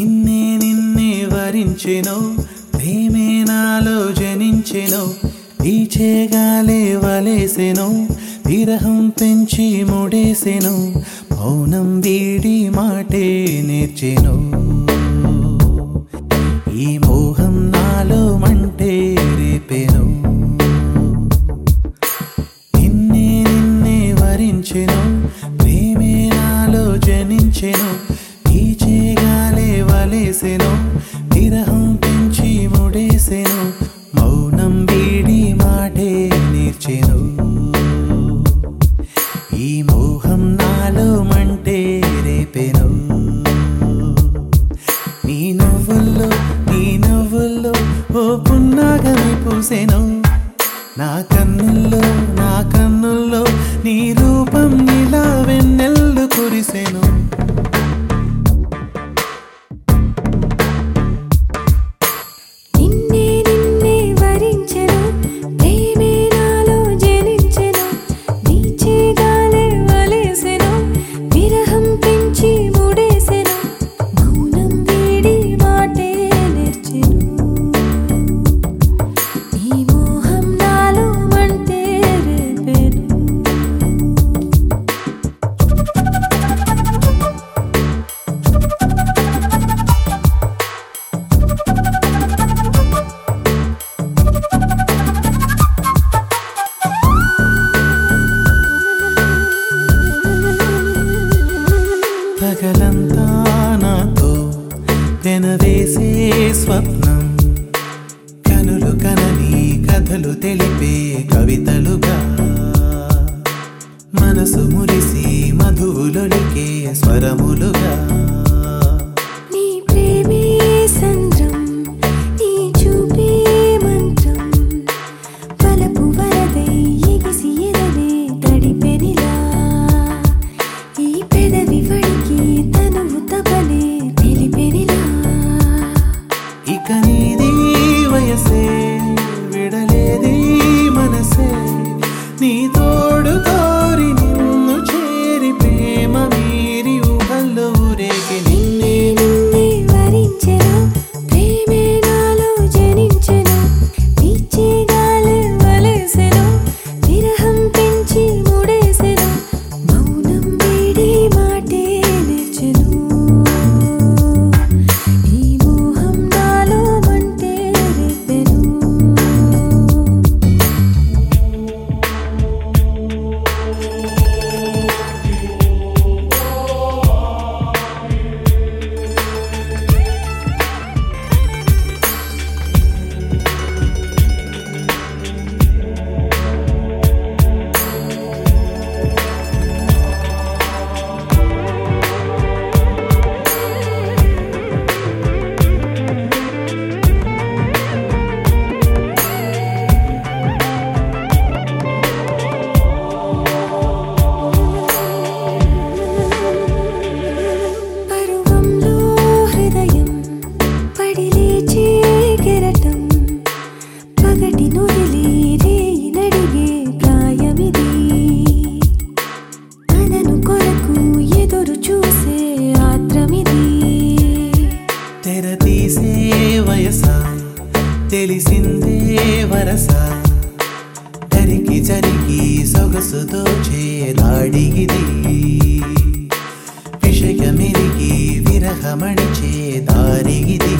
నిన్నే నిన్నే వరించెను ప్రేమే నాలో జనించెను ఈ చేగాలే వలేసెను విరహం పెంచి ముడేసెను మౌనం వీడి మాటే నేర్చెను ఈ మోహం నాలో మంటే రేపెను నిన్నే నిన్నే వరించెను ప్రేమే నాలో జనించెను ఈ చేగాలే వలేసెను విరహం పెంచి ముడేసెను మౌనం వీడి మాటే నేర్చెను ఈ మోహం నాలో మంటే రేపెను నీ నవ్వుల్లో నీ నవ్వుల్లో ఓ పున్నాగని పూసెను నా కన్నుల్లో నా కన్నుల్లో నీ రూపం ఇలా వెన్నెల్లు కురిసెను నిన్నే నిన్నే వరించెను ప్రేమే నాలో జనించెను వీచే గాలే వలేసెను విరహం పెంచి ముడేసెను మౌనం వీడి మాటే నేర్చెను ఈ మోహం నాలో మంటే రేపెను పగలంతా నాతో తెనవేసే స్వప్నం కనులు కనని కథలు తెలిపే కవితలుగా మనసు మురిసి మధువులొలికే స్వరములుగా నీ ప్రేమే సంద్రం నీ చూపే మంత్రం వలపు వరదై ఎగిసి ఎదనే తడిపెనిలా ఈ పెదవి వడికి తనువు తపలే తెలిపెనిలా ఇక నీది వయసే విడలేది మనసే నీ తోడు కోరి నిన్ను చేరి ప్రేమ మీరి ఊహల్లో ఊరేగి నిన్నే నిన్నే వరించెను ప్రేమే నాలో జనించెను వీచే గాలే వలేసెను విరహం పెంచి ముడేసెను మౌనం వీడి మాటే నేర్చెను ఈ మోహం నాలో మంటే రేపెను పరువంలో హృదయం పడి లేచే కెరటం పగటి నొదిలి రేయి నడిగే ప్రాయమిది తనను కొరకు ఎదురు చూసే ఆత్రమిది తెర తీసే వయస తెలిసిందే వరస జరిగి జరిగి సొగసు దోచే దాడిగిది విషయమెరిగి విరహమణిచే దారిగిది